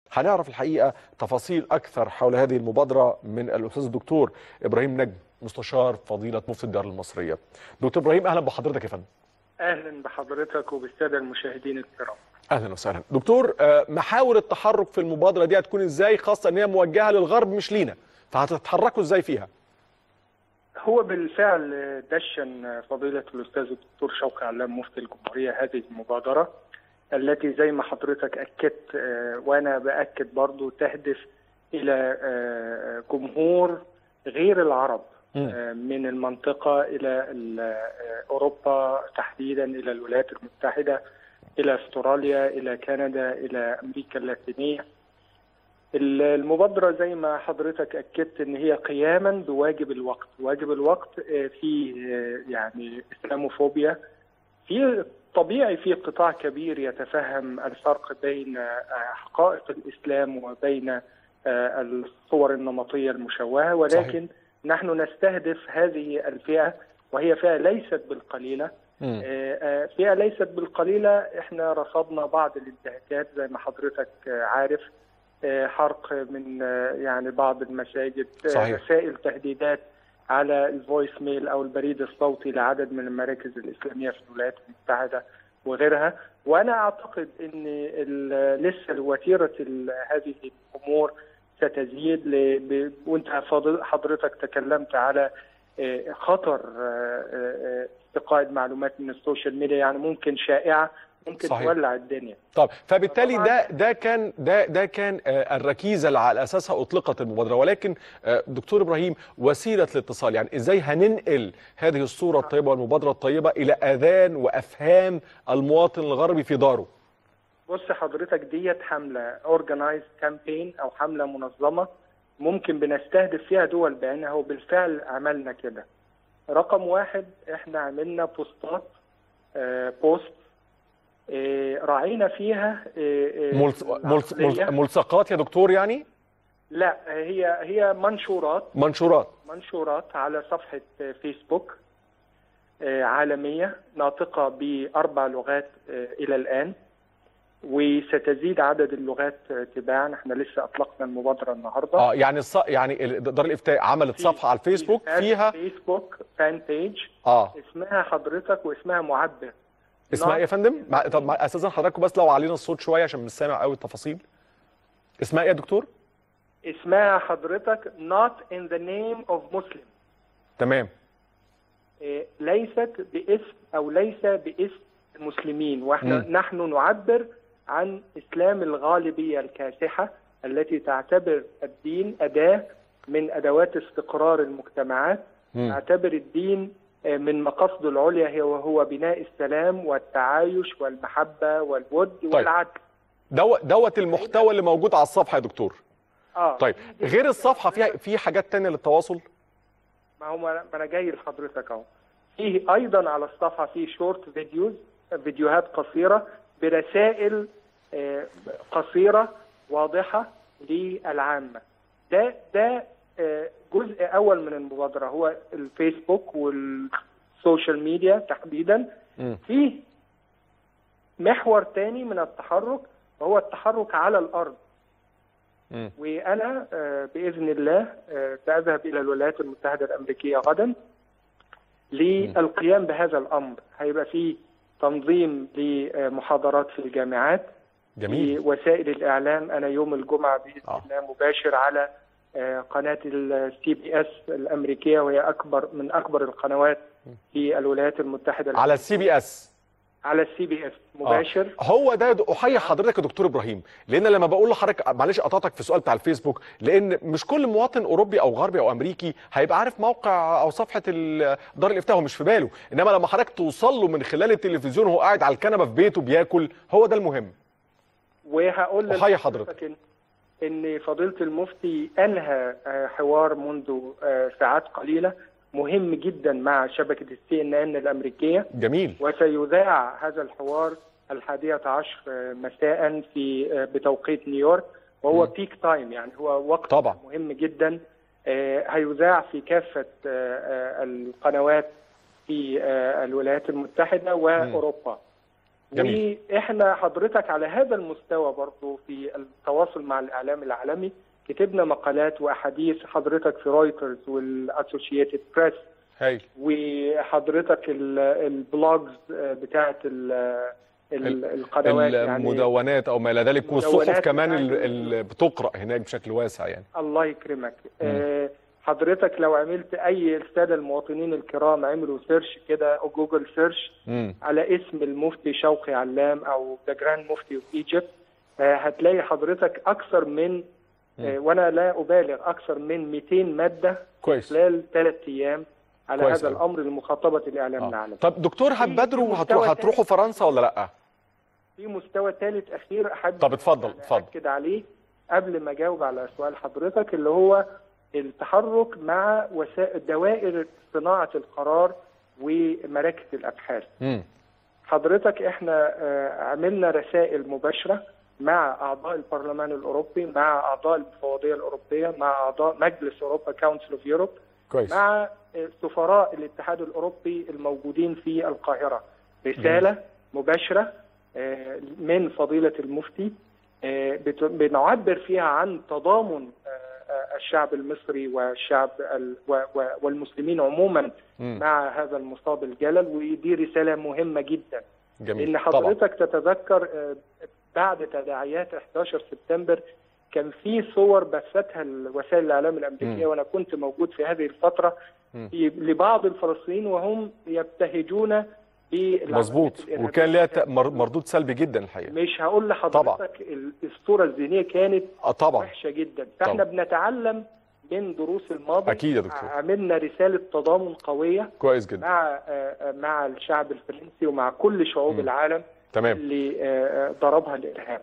هنعرف الحقيقه تفاصيل اكثر حول هذه المبادره من الاستاذ الدكتور ابراهيم نجم مستشار فضيله مفتي الدار المصريه. دكتور ابراهيم اهلا بحضرتك يا فندم. اهلا بحضرتك وبالساده المشاهدين الكرام. اهلا وسهلا. دكتور آه، محاور التحرك في المبادره دي هتكون ازاي خاصه ان هي موجهه للغرب مش لينا فهتتحركوا ازاي فيها؟ هو بالفعل دشن فضيله الاستاذ الدكتور شوقي علام مفتي الجمهوريه هذه المبادره التي زي ما حضرتك اكدت آه، وانا باكد برضو تهدف الى آه، جمهور غير العرب مم. آه، من المنطقه الى ال- آه، اوروبا تحديدا الى الولايات المتحده الى استراليا الى كندا الى امريكا اللاتينيه ال- المبادره زي ما حضرتك اكدت ان هي قياما بواجب الوقت واجب الوقت آه، في آه، يعني اسلاموفوبيا في طبيعي في قطاع كبير يتفهم الفرق بين آه، حقائق الاسلام وبين آه، الصور النمطيه المشوهه ولكن صحيح. نحن نستهدف هذه الفئه وهي فئه ليست بالقليله مم. آه، آه، فئه ليست بالقليله احنا رصدنا بعض الانتهاكات زي ما حضرتك آه، عارف آه، حرق من آه، يعني بعض المساجد آه، صحيح. رسائل تهديدات على الفويس ميل او البريد الصوتي لعدد من المراكز الاسلاميه في الولايات المتحده وغيرها وانا اعتقد ان ال- لسه وتيره ال- هذه الامور ستزيد ل... ب... وانت فاضل- حضرتك تكلمت على آه، خطر آه، آه، استقاء معلومات من السوشيال ميديا يعني ممكن شائعه ممكن صحيح. تولع الدنيا طب فبالتالي طبعاً. ده ده كان ده ده كان آه، الركيزه اللي على اساسها اطلقت المبادره ولكن آه، دكتور ابراهيم وسيله الاتصال يعني ازاي هننقل هذه الصوره الطيبه والمبادره الطيبه الى اذان وافهام المواطن الغربي في داره بص حضرتك ديت حملة اورجنايز كامبين او حملة منظمة ممكن بنستهدف فيها دول بعينها وبالفعل عملنا كده رقم واحد احنا عملنا بوستات آه بوست آه راعينا فيها آه آه ملص- ملص- العقلية. ملص- ملصقات يا دكتور يعني لا هي هي منشورات منشورات منشورات على صفحة فيسبوك آه، عالمية ناطقة بأربع لغات آه، إلى الآن وستزيد عدد اللغات آه، تباعا احنا لسه أطلقنا المبادرة النهاردة اه يعني الص... يعني ال- دار الافتاء عملت في- صفحه على الفيسبوك في فيها فيسبوك فان بيج اه اسمها حضرتك واسمها معبر اسمها ايه يا Not- فندم مع... طب مع... اساسا حضراتكم بس لو علينا الصوت شويه عشان مش سامع قوي التفاصيل اسمها ايه يا دكتور اسمها حضرتك not in the name of Muslim تمام آه، ليست باسم او ليس باسم المسلمين واحنا مم. نحن نعبر عن اسلام الغالبيه الكاسحه التي تعتبر الدين اداه من ادوات استقرار المجتمعات مم. تعتبر الدين آه، من مقاصده العليا هي وهو بناء السلام والتعايش والمحبه والود والعدل دوت دوت المحتوى اللي موجود على الصفحه يا دكتور اه طيب غير الصفحه فيها في حاجات تانية للتواصل ما هو ما انا جاي لحضرتك اهو فيه ايضا على الصفحه في شورت فيديوز فيديوهات قصيره برسائل آه، قصيره واضحه للعامه ده ده آه، جزء اول من المبادره هو الفيسبوك والسوشيال ميديا تحديدا مم. فيه محور تاني من التحرك وهو التحرك على الارض مم. وانا آه، باذن الله آه، ساذهب الى الولايات المتحده الامريكيه غدا للقيام بهذا الامر هيبقى في تنظيم لمحاضرات في الجامعات جميل في وسائل الاعلام انا يوم الجمعه باذن آه. الله مباشر على آه، قناه السي بي اس الامريكيه وهي اكبر من اكبر القنوات في الولايات المتحده على السي بي اس على السي بي اس مباشر هو ده د- احيي حضرتك يا دكتور ابراهيم لان لما بقول لحضرتك معلش قطعتك في السؤال بتاع الفيسبوك لان مش كل مواطن اوروبي او غربي او امريكي هيبقى عارف موقع او صفحه ال- دار الافتاء هو مش في باله انما لما حضرتك توصل له من خلال التلفزيون وهو قاعد على الكنبه في بيته بياكل هو ده المهم وهقول أحيي لحضرتك إن- ان فضيله المفتي انهى آه، حوار منذ آه، ساعات قليله مهم جدا مع شبكه السي ان ان الامريكيه جميل وسيذاع هذا الحوار الحادية عشر آه، مساء في آه، بتوقيت نيويورك وهو مم. بيك تايم يعني هو وقت طبعا. مهم جدا آه، هيذاع في كافة آه، آه، القنوات في آه، الولايات المتحدة وأوروبا جميل. واحنا حضرتك على هذا المستوى برضو في التواصل مع الاعلام العالمي كتبنا مقالات واحاديث حضرتك في رويترز والاسوشيتد بريس هايل وحضرتك ال- البلوجز بتاعت ال- ال- القنوات يعني المدونات او ما الى ذلك والصحف المدونات كمان بتاعت ال- اللي بتقرا هناك بشكل واسع يعني الله يكرمك آه، حضرتك لو عملت اي الساده المواطنين الكرام عملوا سيرش كده او جوجل سيرش امم على اسم المفتي شوقي علام او ذا جراند مفتي اوف ايجيبت هتلاقي حضرتك اكثر من آه، وانا لا ابالغ اكثر من 200 ماده كويس خلال ثلاث ايام على كويس هذا أوي. الامر لمخاطبه الاعلام آه. العالمي طب دكتور هتبادروا في وهتروح مستوى هتروحوا فرنسا ولا لا في مستوى ثالث اخير احب طب اتفضل، يعني اتفضل. اكد عليه قبل ما اجاوب على سؤال حضرتك اللي هو التحرك مع وسائل دوائر صناعه القرار ومراكز الابحاث امم حضرتك احنا آه، عملنا رسائل مباشره مع اعضاء البرلمان الاوروبي مع اعضاء المفوضيه الاوروبيه مع اعضاء مجلس اوروبا كونسل اوف يوروب كويس مع سفراء الاتحاد الاوروبي الموجودين في القاهره رساله مباشره آه، من فضيله المفتي آه، بت- بنعبر فيها عن تضامن آه، آه، الشعب المصري والشعب ال- و- و- والمسلمين عموما مم. مع هذا المصاب الجلل ودي رساله مهمه جدا جميل لان طبعا حضرتك تتذكر آه، بعد تداعيات 11 سبتمبر كان في صور بثتها وسائل الاعلام الامريكيه مم. وانا كنت موجود في هذه الفتره مم. في لبعض الفلسطينيين وهم يبتهجون بالعمليات مظبوط الإرهابية. وكان ليها ت- مر- مردود سلبي جدا الحقيقه مش هقول لحضرتك ال- الصوره الذهنيه كانت اه طبعا وحشه جدا فاحنا طبعا. بنتعلم من دروس الماضي اكيد يا دكتور عملنا رساله تضامن قويه كويس جدا مع آه، آه، مع الشعب الفرنسي ومع كل شعوب مم. العالم تمام اللي آه، آه، ضربها الارهاب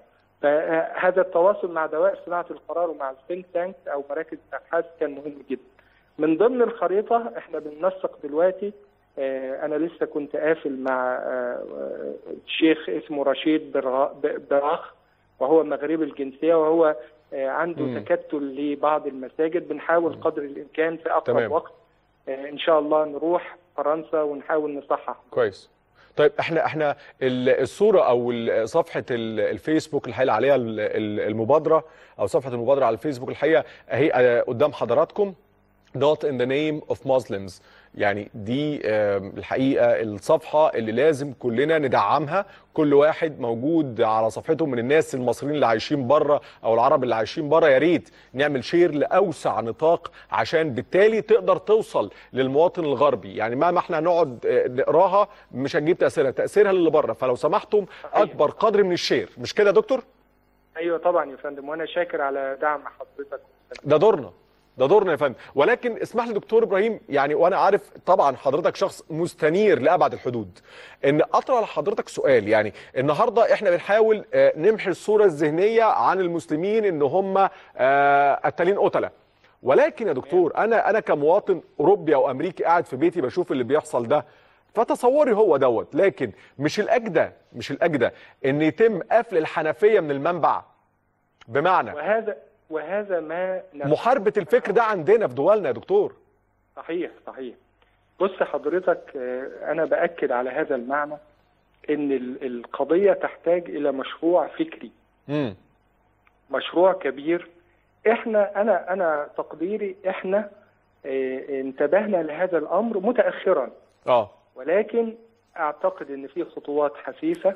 فهذا التواصل مع دوائر صناعه القرار ومع الثينك تانك او مراكز الابحاث كان مهم جدا من ضمن الخريطه احنا بننسق دلوقتي آه، انا لسه كنت قافل مع آه، آه، شيخ اسمه رشيد برغ- ب- براخ وهو مغربي الجنسيه وهو آه، عنده مم. تكتل لبعض المساجد بنحاول قدر الامكان في اقرب تمام. وقت آه، ان شاء الله نروح فرنسا ونحاول نصحح كويس طيب احنا احنا ال- الصوره او ال- صفحه ال- الفيسبوك الحقيقه عليها ال- ال- المبادره او صفحه المبادره على الفيسبوك الحقيقه اهي آه، قدام حضراتكم not in the name of Muslims يعني دي آم، الحقيقة الصفحة اللي لازم كلنا ندعمها كل واحد موجود على صفحته من الناس المصريين اللي عايشين بره او العرب اللي عايشين بره يا ريت نعمل شير لاوسع نطاق عشان بالتالي تقدر توصل للمواطن الغربي يعني مهما احنا هنقعد آه، نقراها مش هنجيب تاثيرها تاثيرها اللي بره فلو سمحتم صحيح. اكبر قدر من الشير مش كده يا دكتور ايوه طبعا يا فندم وانا شاكر على دعم حضرتك ده دورنا ده دورنا يا فندم ولكن اسمح لي دكتور ابراهيم يعني وانا عارف طبعا حضرتك شخص مستنير لابعد الحدود ان اطرح لحضرتك سؤال يعني النهارده احنا بنحاول آه، نمحي الصوره الذهنيه عن المسلمين ان هم آه، قتالين قتله ولكن يا دكتور انا انا كمواطن اوروبي او امريكي قاعد في بيتي بشوف اللي بيحصل ده فتصوري هو دوت لكن مش الاجدى مش الاجدى ان يتم قفل الحنفيه من المنبع بمعنى وهذا وهذا ما نفعل. محاربه الفكر ده عندنا في دولنا يا دكتور صحيح صحيح بص حضرتك آه، انا باكد على هذا المعنى ان ال- القضيه تحتاج الى مشروع فكري امم مشروع كبير احنا انا انا تقديري احنا آه، انتبهنا لهذا الامر متاخرا اه ولكن اعتقد ان في خطوات حثيثه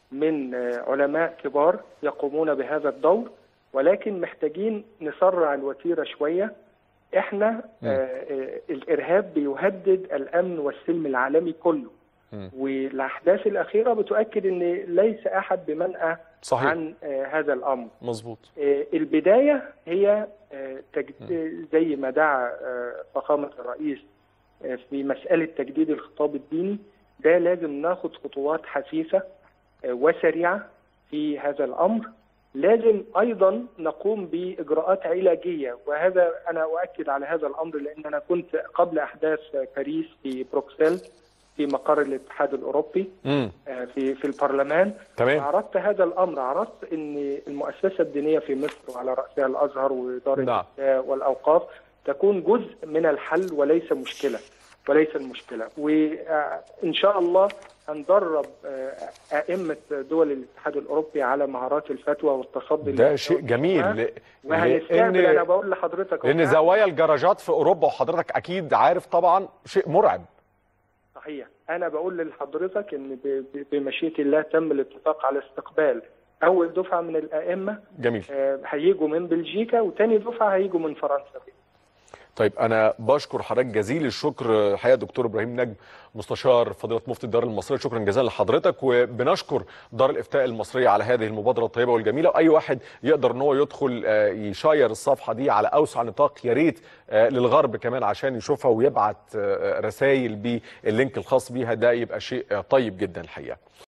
من آه، علماء كبار يقومون بهذا الدور ولكن محتاجين نسرع الوتيره شويه احنا آه، آه، الارهاب بيهدد الامن والسلم العالمي كله مم. والاحداث الاخيره بتؤكد ان ليس احد بمنأى صحيح عن آه، هذا الامر مظبوط آه، البداية هي آه، تجد... زي ما دعا آه، فخامة الرئيس آه، في مسألة تجديد الخطاب الديني ده لازم ناخد خطوات حثيثة آه، وسريعة في هذا الأمر لازم أيضا نقوم بإجراءات علاجية وهذا أنا أؤكد على هذا الأمر لأن أنا كنت قبل أحداث باريس في بروكسل في مقر الاتحاد الأوروبي امم آه، في في البرلمان تمام عرضت هذا الامر عرضت ان المؤسسه الدينيه في مصر وعلى راسها الازهر واداره نعم. الإفتاء والاوقاف تكون جزء من الحل وليس مشكله وليس المشكله وان شاء الله هندرب آه، ائمه دول الاتحاد الاوروبي على مهارات الفتوى والتصدي ده للفتوى شيء جميل ل- وهنستقبل انا لان بقول لحضرتك لان أهو، زوايا الجراجات في اوروبا وحضرتك اكيد عارف طبعا شيء مرعب صحيح انا بقول لحضرتك ان ب- ب- بمشيئه الله تم الاتفاق على استقبال اول دفعه من الائمه جميل آه، هيجوا من بلجيكا وتاني دفعه هيجوا من فرنسا طيب انا بشكر حضرتك جزيل الشكر الحقيقه دكتور ابراهيم نجم مستشار فضيله مفتي الدار المصريه شكرا جزيلا لحضرتك وبنشكر دار الافتاء المصريه على هذه المبادره الطيبه والجميله واي واحد يقدر ان هو يدخل آه، يشير الصفحه دي على اوسع نطاق يا ريت آه، للغرب كمان عشان يشوفها ويبعت رسائل باللينك الخاص بيها ده يبقى شيء آه، طيب جدا الحقيقه